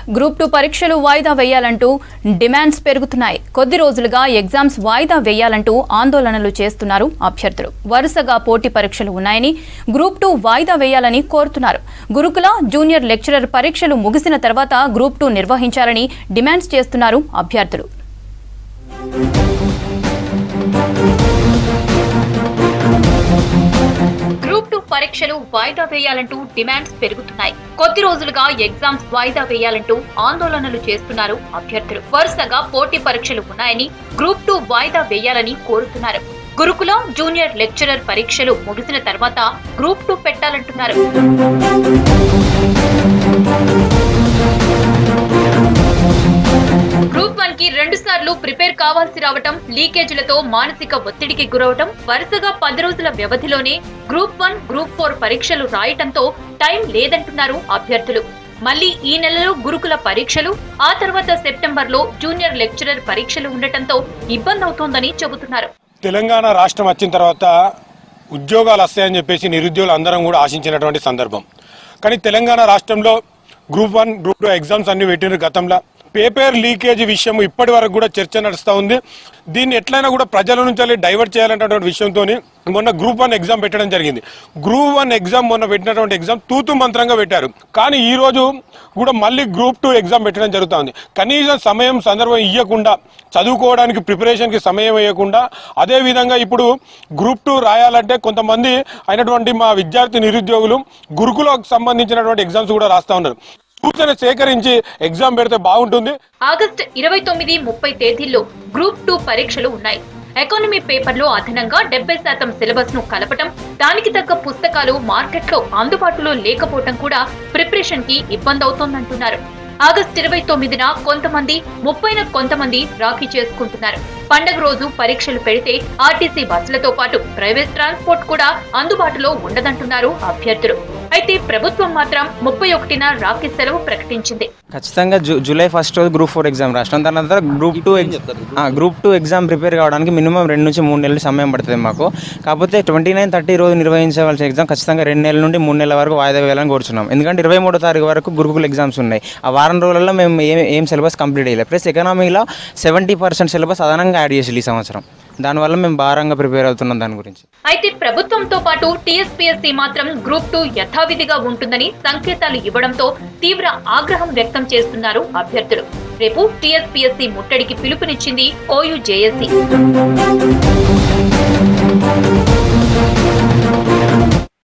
group two పరీక్షలు వాయిదా వేయాలంటూ demands పెరుగుతున్నాయి కొద్ది రోజులుగా ఎగ్జామ్స్ వాయిదా వేయాలంటూ ఆందోళనలు చేస్తున్నారు అభ్యర్థులు వరుసగా పోటీ పరీక్షలు ఉన్నాయని గ్రూప్ టూ వాయిదా వేయాలని కోరుతున్నారు గురుకుల జూనియర్ లెక్చరర్ పరీక్షలు ముగిసిన తర్వాత గ్రూప్ టూ నిర్వహించాలని డిమాండ్స్ చేస్తున్నారు అభ్యర్థులు గ్రూప్ టూ పరీక్షలు వాయిదా వేయాలంటూ డిమాండ్స్ పెరుగుతున్నాయి కొద్ది రోజులుగా ఎగ్జామ్స్ వాయిదా వేయాలంటూ ఆందోళనలు చేస్తున్నారు అభ్యర్థులు వరుసగా పోటీ పరీక్షలు ఉన్నాయని గ్రూప్ టూ వాయిదా వేయాలని కోరుతున్నారు గురుకుల జూనియర్ లెక్చరర్ పరీక్షలు ముగిసిన తర్వాత గ్రూప్ టూ పెట్టాలంటున్నారు గ్రూప్ వన్ కి రెండు సార్లు ప్రిపేర్ కావాల్సి రావటం లీకేజీలతో మానసిక ఒత్తిడికి గురవటం వరుసగా పది రోజుల వ్యవధిలోనే గ్రూప్ వన్ గ్రూప్ ఫోర్ పరీక్షలు రాయటంతో టైం లేదంటున్నారు అభ్యర్థులు మళ్ళీ ఈ నెలలో గురుకుల పరీక్షలు ఆ తర్వాత సెప్టెంబర్ లో జూనియర్ లెక్చరర్ పరీక్షలు ఉండటంతో ఇబ్బంది అవుతోందని చెబుతున్నారు తెలంగాణ రాష్ట్రం వచ్చిన తర్వాత ఉద్యోగాలు వస్తాయని చెప్పేసి నిరుద్యోగులు అందరం కూడా ఆశించినటువంటి సందర్భం కానీ తెలంగాణ రాష్ట్రంలో group one group two exams అన్ని పెట్టిన గతంలో పేపర్ లీకేజ్ విషయం ఇప్పటి వరకు కూడా చర్చ నడుస్తూ ఉంది దీన్ని ఎట్లయినా కూడా ప్రజల నుంచి డైవర్ట్ చేయాలన్నటువంటి విషయంతో మొన్న గ్రూప్ వన్ ఎగ్జామ్ పెట్టడం జరిగింది గ్రూప్ వన్ ఎగ్జామ్ మొన్న పెట్టినటువంటి ఎగ్జామ్ తూతు మంత్రంగా పెట్టారు కానీ ఈ రోజు కూడా మళ్ళీ గ్రూప్ టూ ఎగ్జామ్ పెట్టడం జరుగుతుంది కనీసం సమయం సందర్భం ఇవ్వకుండా చదువుకోవడానికి ప్రిపరేషన్కి సమయం ఇవ్వకుండా అదే విధంగా ఇప్పుడు గ్రూప్ టూ రాయాలంటే కొంతమంది అయినటువంటి మా విద్యార్థి నిరుద్యోగులు గురుకులకు సంబంధించినటువంటి ఎగ్జామ్స్ కూడా రాస్తా ఉన్నారు సూచన సేకరించి ఎగ్జామ్ పెడితే బాగుంటుంది ఆగస్టు ఇరవై తొమ్మిది ముప్పై తేదీల్లో గ్రూప్ టూ పరీక్షలు ఉన్నాయి ఎకానమీ పేపర్లో అదనంగా డెబ్బై శాతం సిలబస్ ను కలపటం దానికి తగ్గ పుస్తకాలు మార్కెట్లో అందుబాటులో లేకపోవటం కూడా ప్రిపరేషన్ కి ఇబ్బంది అవుతోందంటున్నారు ఆగస్టు ఇరవై తొమ్మిదిన కొంతమంది ముప్పైన కొంతమంది రాఖీ చేసుకుంటున్నారు పండగ రోజు పరీక్షలు పెడితే ఆర్టీసీ బస్సులతో పాటు ప్రైవేట్ ట్రాన్స్పోర్ట్ కూడా అందుబాటులో ఉండదంటున్నారు అభ్యర్థులు అయితే ప్రభుత్వం మాత్రం ముప్పై ఒకటిన రాఖీ సెలవు ప్రకటించింది ఖచ్చితంగా జూ జూలై ఫస్ట్ రోజు గ్రూప్ ఫోర్ ఎగ్జామ్ రాసినాం దాని తర్వాత group two group two exam prepare కావడానికి మినిమం రెండు నుంచి మూడు నెలలు సమయం పడుతుంది మాకు కాకపోతే ట్వంటీ నైన్ థర్టీ రోజు నిర్వహించవలసిన ఎగ్జామ్ ఖచ్చితంగా రెండు నెలల నుండి మూడు నెలల వరకు వాయిదా వేయాలని కోరుచున్నాం ఎందుకంటే ఇరవై మూడో తారీఖు వరకు గురుకుల ఎగ్జామ్స్ ఉన్నాయి ఆ వారం రోజులలో మేము ఏం ఏం సిలబస్ కంప్లీట్ చేయలేదు ప్లస్ ఎకనామీలో సెవెంటీ పర్సెంట్ సిలబస్ అదనంగా యాడ్ చేసి ఈ సంవత్సరం దానివల్ల మేము భారంగా ప్రిపేర్ అవుతున్నాం దాని గురించి అయితే ప్రభుత్వంతో పాటు టీఎస్పీఎస్సీ మాత్రం గ్రూప్ టూ యథావిధిగా ఉంటుందని సంకేతాలు ఇవ్వడంతో తీవ్ర ఆగ్రహం వ్యక్తం చేస్తున్నారు అభ్యర్థులు రేపు టీఎస్పీఎస్సీ ముట్టడికి పిలుపునిచ్చింది ఓయూ జేఏసీ